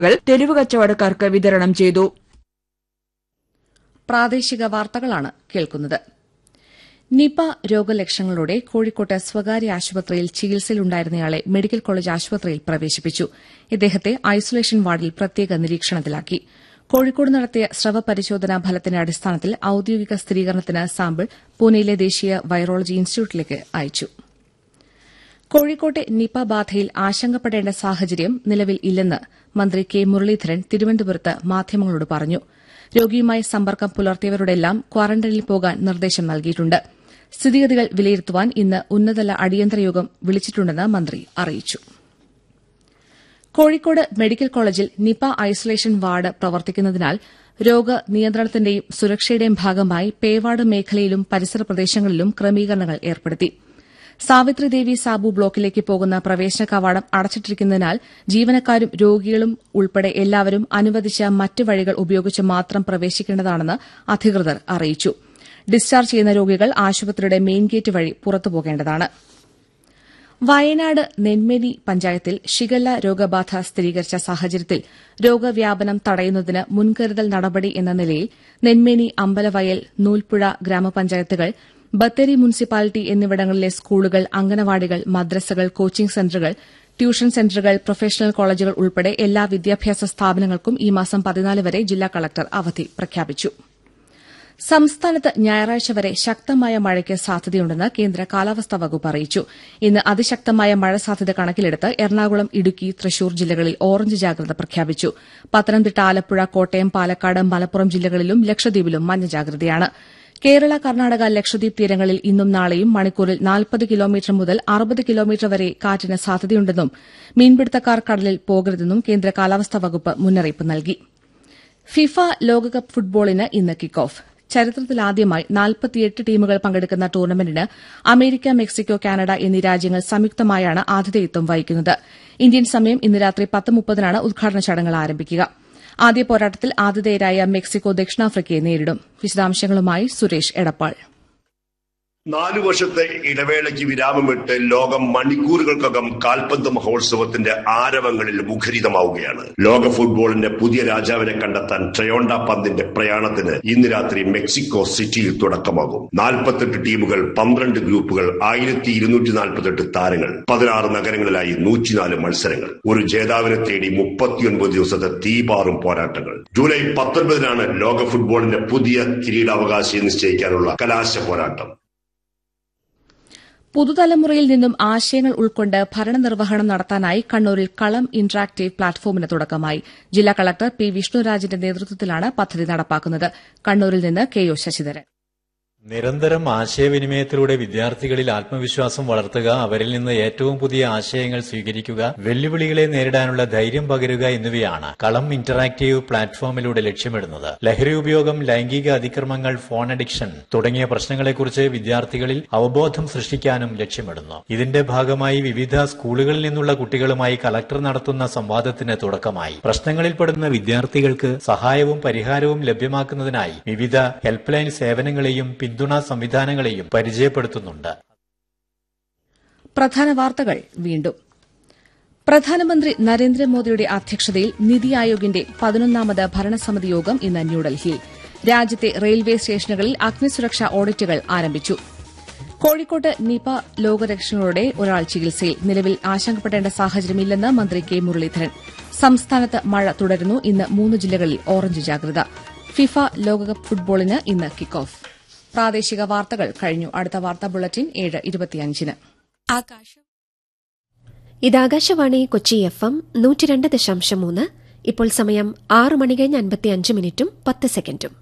കൾ തെരുവ് കച്ചവടക്കാർക്ക് വിതരണം ചെയ്തു പ്രാദേശിക വാർത്തകളാണ് കേൾക്കുന്നത് നിപ രോഗലക്ഷണങ്ങളോടെ കോഴിക്കോട്ട് സ്വകാര്യ ആശുപത്രിയിൽ ചികിത്സയിലുണ്ടായിരുന്നയാളെ മെഡിക്കൽ കോളേജ് ആശുപത്രിയിൽ പ്രവേശിപ്പിച്ചു ഇദ്ദേഹത്തെ ഐസൊലേഷൻ വാർഡിൽ പ്രത്യേക നിരീക്ഷണത്തിലാക്കി കോഴിക്കോട് നടത്തിയ സ്രവ പരിശോധനാ ഫലത്തിന്റെ അടിസ്ഥാനത്തിൽ ഔദ്യോഗിക സ്ഥിരീകരണത്തിന് സാമ്പിൾ പൂനെയിലെ ദേശീയ വൈറോളജി ഇൻസ്റ്റിറ്റ്യൂട്ടിലേക്ക് അയച്ചു കോഴിക്കോട്ടെ നിപ ബാധയിൽ ആശങ്കപ്പെടേണ്ട സാഹചര്യം നിലവിൽ ഇല്ലെന്ന് മന്ത്രി കെ മുരളീധരൻ തിരുവനന്തപുരത്ത് മാധ്യമങ്ങളോട് പറഞ്ഞു രോഗിയുമായി സമ്പർക്കം പുലർത്തിയവരോടെല്ലാം ക്വാറന്റൈനിൽ പോകാൻ നിർദ്ദേശം നൽകിയിട്ടുണ്ട് സ്ഥിതിഗതികൾ വിലയിരുത്തുവാൻ ഇന്ന് ഉന്നതതല അടിയന്തര യോഗം വിളിച്ചിട്ടുണ്ടെന്ന് മന്ത്രി അറിയിച്ചു കോഴിക്കോട് മെഡിക്കൽ കോളേജിൽ നിപ ഐസൊലേഷൻ വാർഡ് പ്രവർത്തിക്കുന്നതിനാൽ രോഗനിയന്ത്രണത്തിന്റെയും സുരക്ഷയുടെയും ഭാഗമായി പേവാർഡ് മേഖലയിലും പരിസര പ്രദേശങ്ങളിലും ക്രമീകരണങ്ങൾ ഏർപ്പെടുത്തി സാവിത്രിദേവി സാബു ബ്ലോക്കിലേക്ക് പോകുന്ന പ്രവേശന കവാടം അടച്ചിട്ടിരിക്കുന്നതിനാൽ ജീവനക്കാരും രോഗികളും ഉൾപ്പെടെ എല്ലാവരും അനുവദിച്ച മറ്റ് വഴികൾ ഉപയോഗിച്ച് മാത്രം പ്രവേശിക്കേണ്ടതാണെന്ന് അധികൃതർ അറിയിച്ചു ഡിസ്ചാർജ് ചെയ്യുന്ന രോഗികൾ ആശുപത്രിയുടെ മെയിൻ ഗേറ്റ് വഴി പുറത്തുപോകേണ്ടതാണ് വയനാട് നെന്മേനി പഞ്ചായത്തിൽ ഷിഗല്ല രോഗബാധ സ്ഥിരീകരിച്ച സാഹചര്യത്തിൽ രോഗവ്യാപനം തടയുന്നതിന് മുൻകരുതൽ നടപടി എന്ന നിലയിൽ നെന്മേനി അമ്പലവയൽ നൂൽപ്പുഴ ഗ്രാമപഞ്ചായത്തുകൾ ബത്തേരി മുനിസിപ്പാലിറ്റി എന്നിവിടങ്ങളിലെ സ്കൂളുകൾ അംഗനവാടികൾ മദ്രസകൾ കോച്ചിംഗ് സെന്ററുകൾ ട്യൂഷൻ സെന്ററുകൾ പ്രൊഫഷണൽ കോളേജുകൾ ഉൾപ്പെടെ എല്ലാ വിദ്യാഭ്യാസ സ്ഥാപനങ്ങൾക്കും ഈ മാസം പതിനാല് വരെ ജില്ലാ കളക്ടർ അവധി പ്രഖ്യാപിച്ചു സംസ്ഥാനത്ത് ഞായറാഴ്ച വരെ ശക്തമായ മഴയ്ക്ക് സാധ്യതയുണ്ടെന്ന് കേന്ദ്ര കാലാവസ്ഥാ വകുപ്പ് അറിയിച്ചു ഇന്ന് അതിശക്തമായ മഴ സാധ്യത കണക്കിലെടുത്ത് എറണാകുളം ഇടുക്കി തൃശൂർ ജില്ലകളിൽ ഓറഞ്ച് ജാഗ്രത പ്രഖ്യാപിച്ചു പത്തനംതിട്ട ആലപ്പുഴ കോട്ടയം പാലക്കാട് മലപ്പുറം ജില്ലകളിലും ലക്ഷദ്വീപിലും മഞ്ഞ ജാഗ്രതയാണ് കേരള കർണാടക ലക്ഷദ്വീപ് തീരങ്ങളിൽ ഇന്നും നാളെയും മണിക്കൂറിൽ നാൽപ്പത് കിലോമീറ്റർ മുതൽ അറുപത് കിലോമീറ്റർ വരെ കാറ്റിന് സാധ്യതയുണ്ടെന്നും മീൻപിടുത്തക്കാർ കടലിൽ പോകരുതെന്നും കേന്ദ്ര കാലാവസ്ഥാ വകുപ്പ് മുന്നറിയിപ്പ് നൽകി ഫിഫ ലോകകപ്പ് ഫുട്ബോളിന് ഇന്ന് കിക്ക് ഓഫ് ചരിത്രത്തിലാദ്യമായി നാൽപ്പത്തിയെട്ട് ടീമുകൾ പങ്കെടുക്കുന്ന ടൂർണമെന്റിന് അമേരിക്ക മെക്സിക്കോ കാനഡ എന്നീ രാജ്യങ്ങൾ സംയുക്തമായാണ് ആതിഥേയത്വം വഹിക്കുന്നത് ഇന്ത്യൻ സമയം ഇന്ന് രാത്രി പത്ത് മുപ്പതിനാണ് ഉദ്ഘാടന ചടങ്ങുകൾ ആരംഭിക്കുക ആദ്യ പോരാട്ടത്തിൽ ആതിഥേയരായ മെക്സിക്കോ ദക്ഷിണാഫ്രിക്കയെ നേരിടും വിശദാംശങ്ങളുമായി സുരേഷ് എടപ്പാൾ നാലു വർഷത്തെ ഇടവേളയ്ക്ക് വിരാമമിട്ട് ലോകം മണിക്കൂറുകൾക്കകം കാൽപന്ത് മഹോത്സവത്തിന്റെ ആരവങ്ങളിൽ മുഖരിതമാവുകയാണ് ലോക ഫുട്ബോളിന്റെ പുതിയ രാജാവിനെ കണ്ടെത്താൻ ട്രയോണ്ട പന്തിന്റെ പ്രയാണത്തിന് ഇന്ന് രാത്രി മെക്സിക്കോ സിറ്റിയിൽ തുടക്കമാകും നാൽപ്പത്തെട്ട് ടീമുകൾ പന്ത്രണ്ട് ഗ്രൂപ്പുകൾ ആയിരത്തി ഇരുന്നൂറ്റി നാൽപ്പത്തെട്ട് താരങ്ങൾ പതിനാറ് നഗരങ്ങളിലായി നൂറ്റിനാല് മത്സരങ്ങൾ ഒരു ജേതാവിനെ തേടി മുപ്പത്തിയൊൻപത് ദിവസത്തെ തീപാറും പോരാട്ടങ്ങൾ ജൂലൈ പത്തൊൻപതിനാണ് ലോക ഫുട്ബോളിന്റെ പുതിയ കിരീടാവകാശി നിശ്ചയിക്കാനുള്ള കലാശ പോരാട്ടം പുതുതലമുറയിൽ നിന്നും ആശയങ്ങൾ ഉൾക്കൊണ്ട് ഭരണനിർവഹണം നടത്താനായി കണ്ണൂരിൽ കളം ഇന്ററാക്ടീവ് പ്ലാറ്റ്ഫോമിന് തുടക്കമായി ജില്ലാ കളക്ടർ പി വിഷ്ണുരാജിന്റെ നേതൃത്വത്തിലാണ് പദ്ധതി നടപ്പാക്കുന്നത് കണ്ണൂരിൽ നിന്ന് കെ ഒ ശശിധരൻ നിരന്തരം ആശയവിനിമയത്തിലൂടെ വിദ്യാർത്ഥികളിൽ ആത്മവിശ്വാസം വളർത്തുക അവരിൽ നിന്ന് ഏറ്റവും പുതിയ ആശയങ്ങൾ സ്വീകരിക്കുക വെല്ലുവിളികളെ നേരിടാനുള്ള ധൈര്യം പകരുക എന്നിവയാണ് കളം ഇന്ററാക്റ്റീവ് പ്ലാറ്റ്ഫോമിലൂടെ ലക്ഷ്യമിടുന്നത് ലഹരി ഉപയോഗം ലൈംഗിക അതിക്രമങ്ങൾ ഫോൺ അഡിക്ഷൻ തുടങ്ങിയ പ്രശ്നങ്ങളെക്കുറിച്ച് വിദ്യാർത്ഥികളിൽ അവബോധം സൃഷ്ടിക്കാനും ലക്ഷ്യമിടുന്നു ഇതിന്റെ ഭാഗമായി വിവിധ സ്കൂളുകളിൽ നിന്നുള്ള കുട്ടികളുമായി കലക്ടർ നടത്തുന്ന സംവാദത്തിന് തുടക്കമായി പ്രശ്നങ്ങളിൽപ്പെടുന്ന വിദ്യാർത്ഥികൾക്ക് സഹായവും പരിഹാരവും ലഭ്യമാക്കുന്നതിനായി വിവിധ ഹെൽപ്പ് ലൈൻ സേവനങ്ങളെയും പിന്തുണാ സംവിധാനങ്ങളെയും പരിചയപ്പെടുത്തുന്നുണ്ട് പ്രധാന വാർത്തകൾ വീണ്ടും പ്രധാനമന്ത്രി നരേന്ദ്രമോദിയുടെ അധ്യക്ഷതയിൽ നിതി ആയോഗിന്റെ പതിനൊന്നാമത് ഭരണസമിതി യോഗം ഇന്ന് ന്യൂഡൽഹിയിൽ രാജ്യത്തെ റെയിൽവേ സ്റ്റേഷനുകളിൽ അഗ്നിസുരക്ഷാ ഓഡിറ്റുകൾ ആരംഭിച്ചു കോഴിക്കോട്ട് നിപ ലോകരക്ഷണങ്ങളോടെ ഒരാൾ ചികിത്സയിൽ നിലവിൽ ആശങ്കപ്പെടേണ്ട സാഹചര്യമില്ലെന്ന് മന്ത്രി കെ മുരളീധരൻ സംസ്ഥാനത്ത് മഴ തുടരുന്നു ഇന്ന് മൂന്ന് ജില്ലകളിൽ ഓറഞ്ച് ജാഗ്രത ഫിഫ ലോകകപ്പ് ഫുട്ബോളിന് ഇന്ന് കിക്ക് ഓഫ് പ്രാദേശിക വാർത്തകൾ കഴിഞ്ഞു അടുത്ത വാർത്താ ബുള്ളറ്റിൻ ഏഴ് ഇരുപത്തിയഞ്ചിന് ഇത് ആകാശവാണി കൊച്ചി എഫ് എം നൂറ്റി രണ്ട് ദശാംശം മൂന്ന് ഇപ്പോൾ സമയം ആറ് മണി കഴിഞ്ഞ് അൻപത്തിയഞ്ച് മിനിറ്റും പത്ത് സെക്കൻഡും